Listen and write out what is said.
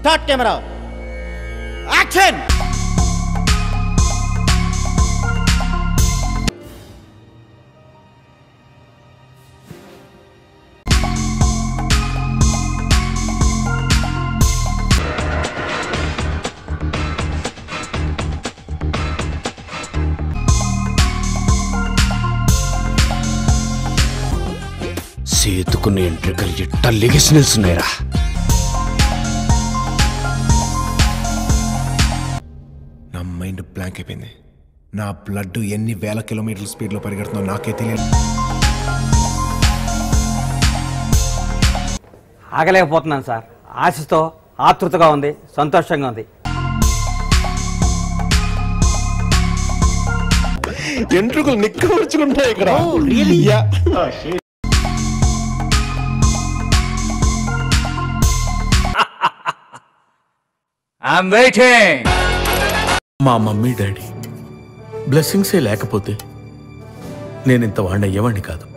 Start camera action సేతుకున్న ఎంట్రికలు ఎట్ట లెగిసి నిల్చున్నాయిరా నా మైండ్ బ్లాంక్ అయిపోయింది నా బ్లడ్ ఎన్ని వేల కిలోమీటర్ల స్పీడ్లో పరిగెడుతుందో నాకే తెలియదు ఆగలేకపోతున్నాను సార్ ఆశతో ఆతృతగా ఉంది సంతోషంగా ఉంది ఎంట్రుకలు నిక్కవచ్చుకుంటాయి ఇక్కడ యా. I'm waiting. మా మమ్మీ డాడీ బ్లెస్సింగ్సే లేకపోతే నేను ఇంత వాడిని అయ్యేవాడిని కాదు